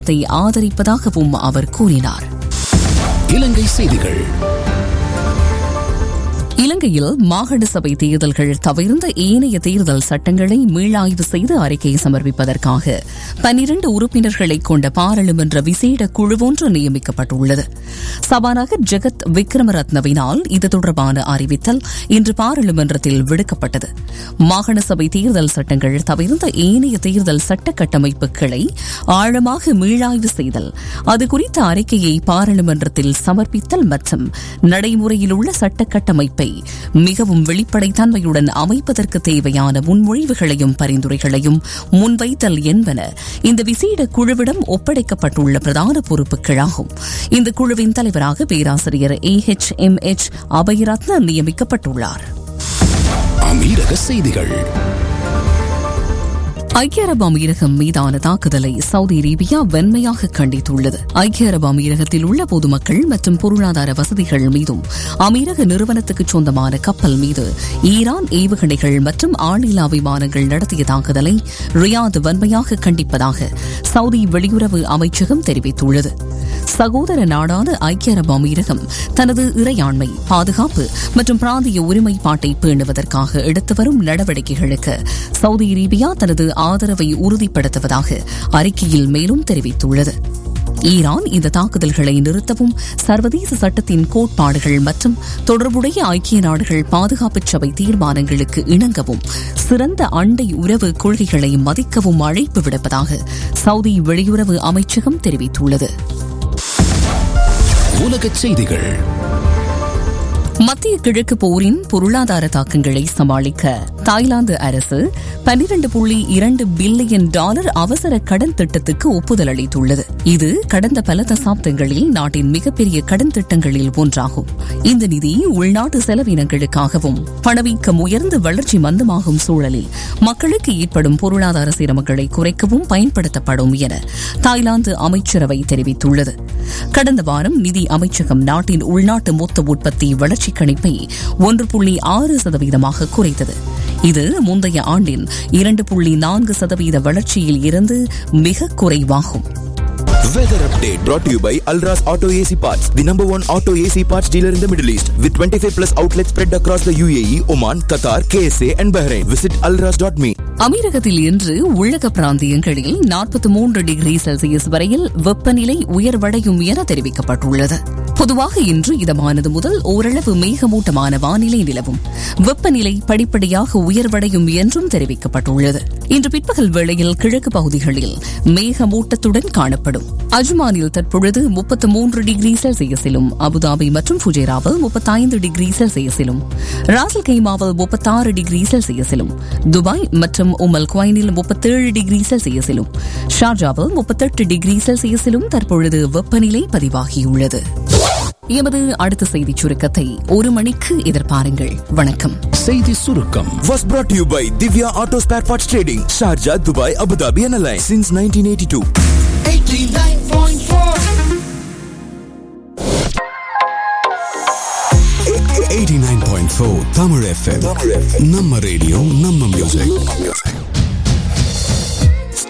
த்தை ஆதரிப்பதாகவும் அவர் கூறினார் இலங்கை செய்திகள் இலங்கையில் மாகாண சபை தேர்தல்கள் தவிர்ந்த ஏனைய தேர்தல் சட்டங்களை மீளாய்வு செய்து அறிக்கை சமர்ப்பிப்பதற்காக பனிரண்டு உறுப்பினர்களை கொண்ட பாராளுமன்ற விசேட குழு ஒன்று நியமிக்கப்பட்டுள்ளது சபாநாயகர் ஜெகத் விக்ரமரத்னவினால் இது தொடர்பான அறிவித்தல் இன்று பாராளுமன்றத்தில் விடுக்கப்பட்டது மாகாண சபை தேர்தல் சட்டங்கள் தவிர்ந்த ஏனைய தேர்தல் சட்ட கட்டமைப்புகளை ஆழமாக மீளாய்வு செய்தல் அது குறித்த அறிக்கையை பாராளுமன்றத்தில் சமர்ப்பித்தல் மற்றும் நடைமுறையில் உள்ள சட்ட கட்டமைப்பை மிகவும் வெளிப்படைத்தன்மையுடன் அமைப்பதற்கு தேவையான முன்மொழிவுகளையும் பரிந்துரைகளையும் முன்வைத்தல் என்பன இந்த விசேட குழுவிடம் ஒப்படைக்கப்பட்டுள்ள பிரதான பொறுப்புகளாகும் இந்த குழுவின் தலைவராக பேராசிரியர் A H M H Abayaratna நியமிக்கப்பட்டுள்ளார் அமீரக செய்திகள் ஐக்கிய அரபு அமீரகம் மீதான தாக்குதலை சவுதி அரேபியா வன்மையாக கண்டித்துள்ளது ஐக்கிய அரபு அமீரகத்தில் உள்ள பொதுமக்கள் மற்றும் பொருளாதார வசதிகள் மீதும் அமீரக நிறுவனத்துக்கு சொந்தமான கப்பல் மீது ஈரான் ஏவுகணைகள் மற்றும் ஆளில்லா விமானங்கள் நடத்திய தாக்குதலை ரியாத் வன்மையாக கண்டிப்பதாக சவுதி வெளியுறவு அமைச்சகம் தெரிவித்துள்ளது சகோதர நாடான ஐக்கிய அரபு அமீரகம் தனது இறையாண்மை பாதுகாப்பு மற்றும் பிராந்திய ஒருமைப்பாட்டை பேணுவதற்காக எடுத்து வரும் நடவடிக்கைகளுக்கு சவுதி அரேபியா தனது ஆதரவை உறுதிப்படுத்துவதாக அறிக்கையில் மேலும் தெரிவித்துள்ளது ஈரான் இந்த தாக்குதல்களை நிறுத்தவும் சர்வதேச சட்டத்தின் கோட்பாடுகள் மற்றும் தொடர்புடைய ஐக்கிய நாடுகள் பாதுகாப்பு சபை தீர்மானங்களுக்கு இணங்கவும் சிறந்த அண்டை உறவு கொள்கைகளை மதிக்கவும் அழைப்பு விடுப்பதாக சவுதி வெளியுறவு அமைச்சகம் தெரிவித்துள்ளது உலகச் செய்திகள் மத்திய கிழக்கு போரின் பொருளாதார தாக்கங்களை சமாளிக்க தாய்லாந்து அரசு பன்னிரண்டு புள்ளி இரண்டு பில்லியன் டாலர் அவசர கடன் திட்டத்துக்கு ஒப்புதல் அளித்துள்ளது இது கடந்த பல தசாப்தங்களில் நாட்டின் மிகப்பெரிய கடன் திட்டங்களில் ஒன்றாகும் இந்த நிதி உள்நாட்டு செலவினங்களுக்காகவும் பணவீக்கம் உயர்ந்து வளர்ச்சி மந்தமாகும் சூழலில் மக்களுக்கு ஏற்படும் பொருளாதார சிரமங்களை குறைக்கவும் பயன்படுத்தப்படும் என தாய்லாந்து அமைச்சரவை தெரிவித்துள்ளது கடந்த வாரம் நிதி அமைச்சகம் நாட்டின் உள்நாட்டு மொத்த உற்பத்தி வளர்ச்சி கணிப்பை ஒன்று புள்ளி ஆறு சதவீதமாக குறைத்தது இது முந்தைய ஆண்டின் இரண்டு புள்ளி நான்கு சதவீத வளர்ச்சியில் இருந்து மிக குறைவாகும் Weather update brought to you by Alras Auto AC Parts, the number one auto AC parts dealer in the Middle East, with 25 plus outlets spread across the UAE, Oman, Qatar, KSA, and Bahrain. Visit alras.me. அமீரகத்தில் இன்று உள்ளக பிராந்தியங்களில் நாற்பத்தி மூன்று degree Celsius வரையில் வெப்பநிலை உயர்வடையும் என தெரிவிக்கப்பட்டுள்ளது பொதுவாக இன்று இதமானது முதல் ஓரளவு மேகமூட்டமான வானிலை நிலவும் வெப்பநிலை படிப்படியாக உயர்வடையும் என்றும் தெரிவிக்கப்பட்டுள்ளது இன்று பிற்பகல் வேளையில் கிழக்கு பகுதிகளில் மேகமூட்டத்துடன் காணப்படும் அஜ்மானில் தற்பொழுது முப்பத்து மூன்று டிகிரி செல்சியஸிலும் அபுதாபி மற்றும் ஃபுஜேராவில் முப்பத்தைந்து டிகிரி செல்சியஸிலும் ராசல் கைமாவில் முப்பத்தாறு டிகிரி செல்சியஸிலும் துபாய் மற்றும் உமல் குவைனில் முப்பத்தேழு டிகிரி செல்சியஸிலும் ஷார்ஜாவில் முப்பத்தெட்டு டிகிரி செல்சியஸிலும் தற்பொழுது வெப்பநிலை பதிவாகியுள்ளது எமது அடுத்த செய்திச் சுருக்கத்தை ஒரு மணிக்கு எதிர்பாருங்கள் வணக்கம் செய்தி சுருக்கம் Was brought to you by Divya Auto Spare Parts Trading, Sharjah, Dubai, Abu Dhabi, and Alliance since 1982. 89.4 Tamil FM நம்ம ரேடியோ நம்ம மியூசிக்